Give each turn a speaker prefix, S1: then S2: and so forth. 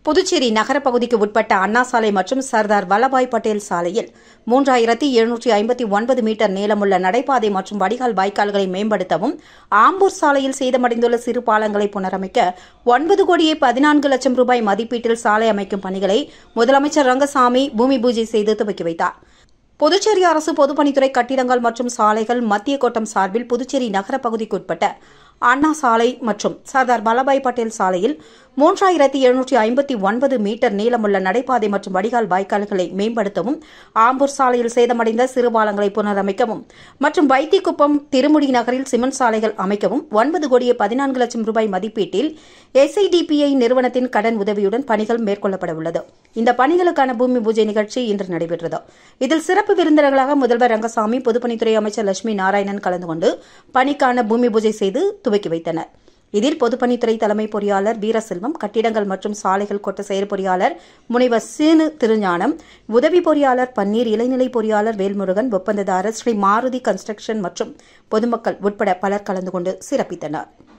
S1: புதுச்சேரி நகர பகுதிக்கு உட்பட்ட அண்ணா சாலை மற்றும் சர்தார் வல்லபாய் பட்டேல் சாலையில் மூன்றாயிரத்தி எழுநூற்றி ஐம்பத்தி ஒன்பது மீட்டர் நீளமுள்ள நடைபாதை மற்றும் வடிகால் வாய்க்கால்களை மேம்படுத்தவும் ஆம்பூர் சாலையில் சேதமடைந்துள்ள சிறு பாலங்களை புனரமைக்க ஒன்பது கோடியே பதினான்கு லட்சம் ரூபாய் மதிப்பீட்டில் சாலை அமைக்கும் பணிகளை முதலமைச்சர் ரங்கசாமி பூமி பூஜை செய்து துவக்கி வைத்தார் புதுச்சேரி அரசு பொதுப்பணித்துறை கட்டிடங்கள் மற்றும் சாலைகள் மத்திய கோட்டம் சார்பில் புதுச்சேரி நகர பகுதிக்குட்பட்ட அண்ணா சாலை மற்றும் சர்தார் வல்லபாய் பட்டேல் சாலையில் மூன்றாயிரத்தி எழுநூற்றி ஐம்பத்தி ஒன்பது மீட்டர் நீளமுள்ள நடைபாதை மற்றும் வடிகால் வாய்க்கால்களை மேம்படுத்தவும் ஆம்பூர் சாலையில் சேதமடைந்த சிறுபாலங்களை புனரமைக்கவும் மற்றும் வைத்திக்குப்பம் திருமுடி நகரில் சிமெண்ட் சாலைகள் அமைக்கவும் ஒன்பது கோடியே பதினான்கு லட்சம் ரூபாய் மதிப்பீட்டில் எஸ்ஐடிபிஐ நிறுவனத்தின் கடன் உதவியுடன் பணிகள் மேற்கொள்ளப்பட உள்ளது இந்த பணிகளுக்கான பூமி பூஜை நிகழ்ச்சி இன்று நடைபெற்றது இதில் சிறப்பு விருந்தினர்களாக முதல்வர் ரங்கசாமி பொதுப்பணித்துறை அமைச்சர் லட்சுமி நாராயணன் கலந்து கொண்டு பணிக்கான பூமி பூஜை செய்து துவக்கி வைத்தனர் இதில் பொதுப்பணித்துறை தலைமை பொறியாளர் வீரசெல்வம் கட்டிடங்கள் மற்றும் சாலைகள் கோட்ட செயற்பொறியாளர் முனைவர் சீனு திருஞானம் உதவி பொறியாளர் பன்னீர் இளைநிலை பொறியாளர் வேல்முருகன் ஒப்பந்ததாரர் ஸ்ரீ மாருதி கன்ஸ்ட்ரக்ஷன் மற்றும் பொதுமக்கள் உட்பட பலர் கலந்து கொண்டு சிறப்பித்தனர்